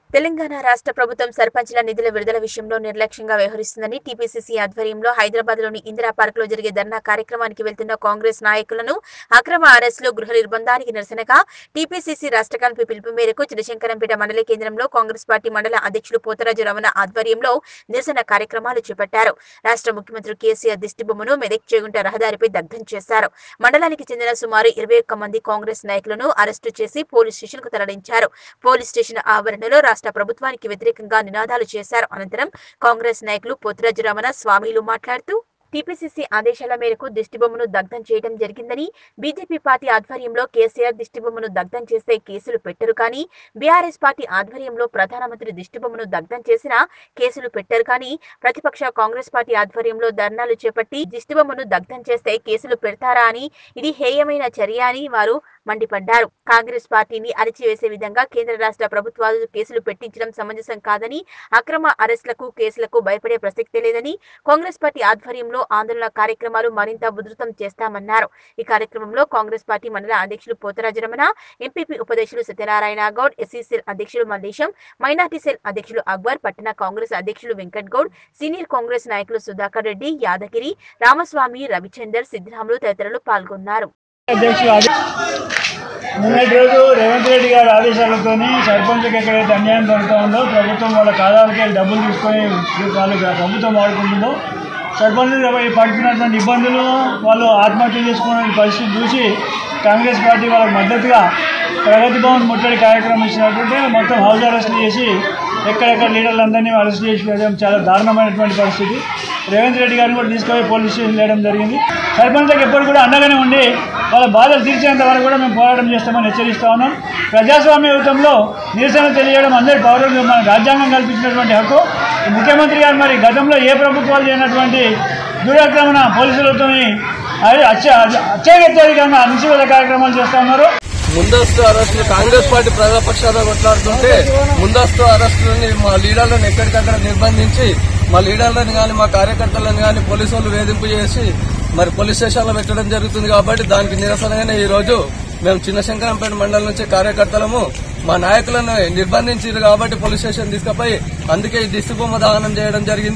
తెలంగాణ రాష్ట్ర ప్రభుత్వం సర్పంచ్ల నిధుల విడుదల విషయంలో నిర్లక్ష్యంగా వ్యవహరిస్తుందని టీపీసీసీ ఆధ్వర్యంలో హైదరాబాద్ లోని ఇందిరా పార్క్ లో జరిగే ధర్నా కార్యక్రమానికి వెళ్తున్న కాంగ్రెస్ నాయకులను అక్రమ అరెస్టులు గృహ నిర్బంధానికి నిరసనగా టీపీసీసీ రాష్ట్ర కమిటీ పిలుపు మేరకు చినశంకరంపేట మండల కేంద్రంలో కాంగ్రెస్ పార్టీ మండల అధ్యక్షులు పోతరాజు రమణ ఆధ్వర్యంలో నిరసన కార్యక్రమాలు చేపట్టారు రాష్ట్ర ముఖ్యమంత్రి కేసీఆర్ దిష్టిబొమ్మను మెదక్ చేగుంట రహదారిపై దగ్ధం చేశారు మండలానికి చెందిన సుమారు ఇరవై ఒక్క మంది కాంగ్రెస్ నాయకులను అరెస్టు చేసి పోలీస్ స్టేషన్ కు తరలించారు పోలీస్ స్టేషన్ ఆవరణలో రాష్ట్ర ప్రభుత్వానికి వ్యతిరేకంగా నినాదాలు చేశారు అనంతరం కాంగ్రెస్ నాయకులు పోతురాజు రమణ స్వామిలు మాట్లాడుతూ టీపీసీసీ ఆదేశాల మేరకు దిష్టిబొమ్మను దగ్ధం చేయడం జరిగిందని బీజేపీ పార్టీ ఆధ్వర్యంలో కేసీఆర్ దిష్టిబొమ్మను దగ్ధం చేస్తే కేసులు పెట్టరు కానీ బీఆర్ఎస్ పార్టీ ఆధ్వర్యంలో ప్రధానమంత్రి దిష్టిబొమ్మను దగ్ధం చేసినా కేసులు పెట్టరు కానీ ప్రతిపక్ష కాంగ్రెస్ పార్టీ ఆధ్వర్యంలో ధర్నాలు చేపట్టి దిష్టిబొమ్మను దగ్ధం చేస్తే కేసులు పెడతారా అని ఇది హేయమైన చర్య అని వారు మండిపడ్డారు కాంగ్రెస్ పార్టీని అరిచివేసే విధంగా కేంద్ర రాష్ట్ర ప్రభుత్వాలు కేసులు పెట్టించడం సమంజసం కాదని అక్రమ అరెస్టులకు కేసులకు భయపడే ప్రసక్తే లేదని కాంగ్రెస్ పార్టీ ఆధ్వర్యంలో ఆందోళన కార్యక్రమాలు మరింత ఉధృతం చేస్తామన్నారు ఈ కార్యక్రమంలో కాంగ్రెస్ పార్టీ మండల అధ్యక్షులు పోతరాజు రమణ ఎంపీపీ ఉపదేశులు సత్యనారాయణ గౌడ్ ఎస్సీ సెల్ అధ్యక్షులు మల్లేశం మైనార్టీ సెల్ అధ్యక్షులు అక్బర్ పట్టణ కాంగ్రెస్ అధ్యక్షులు వెంకట్ గౌడ్ సీనియర్ కాంగ్రెస్ నాయకులు సుధాకర్ రెడ్డి యాదగిరి రామస్వామి రవిచందర్ సిద్ధిరాములు తదితరులు పాల్గొన్నారు అధ్యక్షులు ఆది- నిన్నటి రోజు రేవంత్ రెడ్డి గారి ఆదేశాలతో సర్పంచ్కి ఎక్కడైతే అన్యాయం జరుగుతూ ఉందో ప్రభుత్వం వాళ్ళ ఖాతాలకి వెళ్ళి డబ్బులు తీసుకొని వాళ్ళు ప్రభుత్వం వాడుకుంటుందో సర్పంచులు పడుతున్నటువంటి ఇబ్బందులు వాళ్ళు ఆత్మహత్య చేసుకునే పరిస్థితి చూసి కాంగ్రెస్ పార్టీ వాళ్ళకి మద్దతుగా ప్రగతి భవన్ ముట్టడి కార్యక్రమం ఇచ్చినట్టుంటే మొత్తం హౌస్ అరెస్ట్ చేసి ఎక్కడెక్కడ లీడర్లందరినీ అరెస్ట్ చేసి వేయడం చాలా దారుణమైనటువంటి పరిస్థితి రేవంత్ రెడ్డి గారిని కూడా తీసుకుపోయి పోలీస్ స్టేషన్ వేయడం జరిగింది సర్పంచ్లకు ఎప్పుడు కూడా అండగానే ఉండి వాళ్ళ బాధలు తీర్చేంత వరకు కూడా మేము పోరాటం చేస్తామని హెచ్చరిస్తా ఉన్నాం ప్రజాస్వామ్య యుద్ధంలో నిరసన తెలియడం అందరి పౌరులు మన రాజ్యాంగం కల్పించినటువంటి హక్కు ఈ ముఖ్యమంత్రి గారు మరి గతంలో ఏ ప్రభుత్వాలు చేయనటువంటి దురాక్రమణ పోలీసులతో అత్యాగత్యాధికంగా అణచివేత కార్యక్రమాలు చేస్తా ఉన్నారు ముందస్తు అరెస్టులు కాంగ్రెస్ పార్టీ ప్రజాపక్షాలు కొట్లాడుతుంటే ముందస్తు అరెస్టులని మా లీడర్లను ఎక్కడికక్కడ నిర్బంధించి మా లీడర్లను కానీ మా కార్యకర్తలను కానీ పోలీసు వాళ్ళు వేధింపు చేసి మరి పోలీస్ స్టేషన్లో పెట్టడం జరుగుతుంది కాబట్టి దానికి నిరసనగానే ఈ రోజు మేము చిన్నశంకరంపేట మండలం నుంచి కార్యకర్తలము మా నాయకులను నిర్బంధించారు కాబట్టి పోలీస్ స్టేషన్ తీసుకుపోయి అందుకే ఈ దిష్టి బొమ్మ దహనం చేయడం జరిగింది